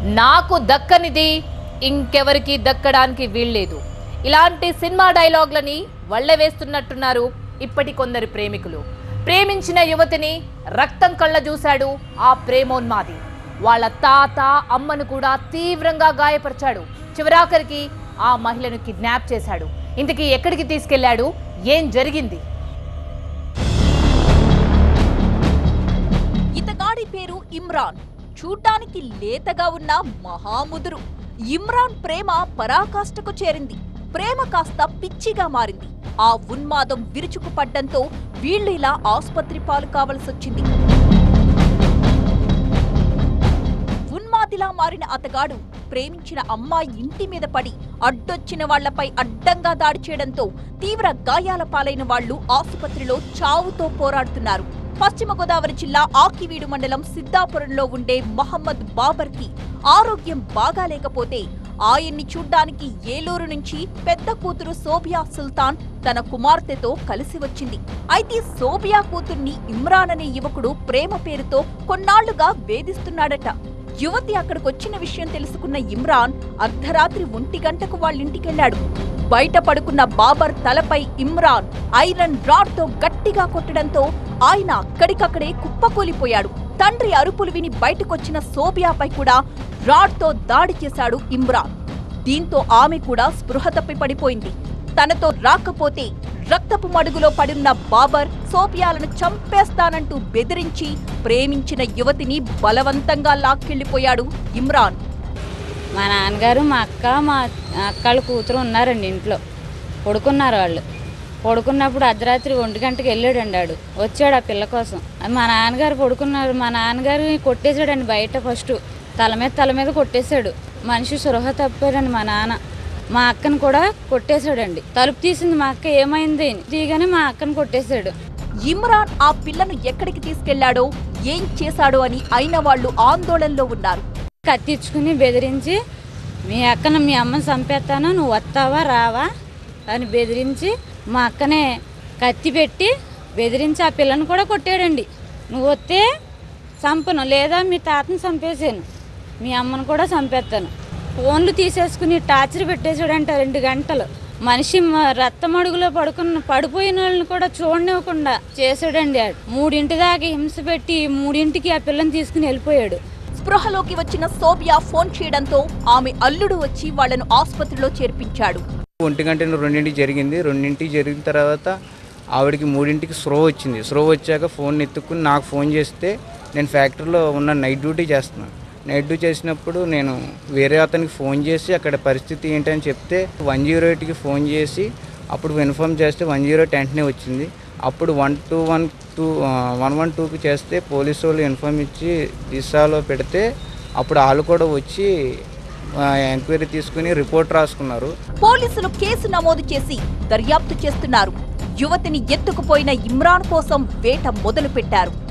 నాకు దక్కనిది ఇంకెవరికి దక్కడానికి వీల్లేదు ఇలాంటి సినిమా డైలాగ్లని వేస్తున్నట్టున్నారు ఇప్పటి కొందరు ప్రేమికులు ప్రేమించిన యువతిని రక్తం కళ్ళ చూశాడు ఆ ప్రేమోన్మాది వాళ్ళ తాత అమ్మను కూడా తీవ్రంగా గాయపరిచాడు చివరాఖరికి ఆ మహిళను కిడ్నాప్ చేశాడు ఇంతకీ ఎక్కడికి తీసుకెళ్లాడు ఏం జరిగింది ఇతగాడి పేరు ఇమ్రాన్ చూడ్డానికి లేతగా ఉన్న మహాముదురు ఇమ్రాన్ ప్రేమ పరాకాష్ఠకు చేరింది ప్రేమ కాస్త పిచ్చిగా మారింది ఆ ఉన్మాదం విరుచుకుపడ్డంతో వీళ్ళు ఇలా ఆసుపత్రి పాలు కావలసొచ్చింది ఉన్మాదిలా మారిన అతగాడు ప్రేమించిన అమ్మాయి ఇంటి మీద పడి అడ్డొచ్చిన వాళ్లపై అడ్డంగా దాడి చేయడంతో తీవ్ర గాయాల పాలైన వాళ్లు ఆసుపత్రిలో చావుతో పోరాడుతున్నారు పశ్చిమ గోదావరి జిల్లా ఆకివీడు మండలం సిద్ధాపురంలో ఉండే మహమ్మద్ బాబర్ కి ఆరోగ్యం బాగాలేకపోతే ఆయన్ని చూడ్డానికి ఏలూరు నుంచి పెద్ద కూతురు సోబియా సుల్తాన్ తన కుమార్తెతో కలిసి వచ్చింది అయితే సోబియా కూతుర్ని ఇమ్రాన్ అనే యువకుడు ప్రేమ పేరుతో కొన్నాళ్లుగా వేధిస్తున్నాడట యువతి అక్కడికొచ్చిన విషయం తెలుసుకున్న ఇమ్రాన్ అర్ధరాత్రి ఒంటి గంటకు వాళ్ళింటికెళ్లాడు బయట పడుకున్న బాబర్ తలపై ఇమ్రాన్ ఐరన్ రాడ్ తో గట్టిగా కొట్టడంతో ఆయన అక్కడికక్కడే కుప్పకూలిపోయాడు తండ్రి అరుపులు విని బయటకొచ్చిన సోబియాపై కూడా రాడ్ తో దాడి చేశాడు ఇమ్రాన్ దీంతో ఆమె కూడా స్పృహ తప్పి పడిపోయింది తనతో రాకపోతే రక్తపు మడుగులో పడున్న బాబర్ సోపియాలను చంపేస్తానంటూ బెదిరించి ప్రేమించిన యువతిని బలవంతంగా లాక్కెళ్లిపోయాడు ఇమ్రాన్ మా నాన్నగారు మా అక్క మా అక్కళ్ళ కూతురు ఉన్నారండి ఇంట్లో పడుకున్నారు వాళ్ళు పడుకున్నప్పుడు అర్ధరాత్రి ఒంటి గంటకి వెళ్ళాడండి ఆడు వచ్చాడు ఆ పిల్ల కోసం అది మా నాన్నగారు పడుకున్నారు మా నాన్నగారు కొట్టేశాడండి బయట ఫస్ట్ తల మీద తల మీద కొట్టేశాడు మనిషి సురహ తప్పాడండి మా నాన్న మా అక్కను కూడా కొట్టేశాడండి తలుపు తీసింది మా అక్క ఏమైంది తీయగానే మా అక్కను కొట్టేశాడు ఇమ్రాన్ ఆ పిల్లను ఎక్కడికి తీసుకెళ్లాడో ఏం చేశాడో అని అయిన వాళ్ళు ఆందోళనలో ఉన్నారు కత్తిచ్చుకుని బెదిరించి మీ అక్కను మీ అమ్మని చంపేస్తాను నువ్వు వస్తావా రావా అని బెదిరించి మా అక్కనే కత్తి పెట్టి బెదిరించి ఆ పిల్లని కూడా కొట్టాడండి నువ్వు వస్తే చంపను లేదా మీ తాతను చంపేసాను మీ అమ్మను కూడా చంపేస్తాను ఫోన్లు తీసేసుకుని టార్చర్ పెట్టేశాడంట రెండు గంటలు మనిషి మ- రక్తమడుగులో పడుకున్న పడిపోయిన వాళ్ళని కూడా చూడనివ్వకుండా చేశాడండి ఆడు మూడింటి దాకా హింస పెట్టి మూడింటికి ఆ పిల్లని తీసుకుని వెళ్ళిపోయాడు స్పృహలోకి వచ్చిన సోబియా ఫోన్ చేయడంతో ఆమె అల్లుడు వచ్చి వాళ్లను ఆసుపత్రిలో చేర్పించాడు ఒంటి గంట రెండింటికి జరిగింది రెండింటికి జరిగిన తర్వాత ఆవిడకి మూడింటికి స్రో వచ్చింది స్రో వచ్చాక ఫోన్ ఎత్తుక్కుని నాకు ఫోన్ చేస్తే నేను ఫ్యాక్టరీలో ఉన్న నైట్ డ్యూటీ చేస్తున్నాను నైట్ డ్యూటీ చేసినప్పుడు నేను వేరే అతనికి ఫోన్ చేసి అక్కడ పరిస్థితి ఏంటని చెప్తే వన్ జీరో ఎయిట్కి ఫోన్ చేసి అప్పుడు ఇన్ఫామ్ చేస్తే వన్ జీరో ఎయిట్ వెంటనే వచ్చింది అప్పుడు one two one two one one టూకి చేస్తే పోలీసు వాళ్ళు ఇన్ఫామ్ ఇచ్చి దిశాలో పెడితే అప్పుడు వాళ్ళు కూడా వచ్చి ఎంక్వైరీ తీసుకుని రిపోర్ట్ రాసుకున్నారు పోలీసులు కేసు నమోదు చేసి దర్యాప్తు చేస్తున్నారు యువతిని ఎత్తుకుపోయిన ఇమ్రాన్ కోసం వేట మొదలు పెట్టారు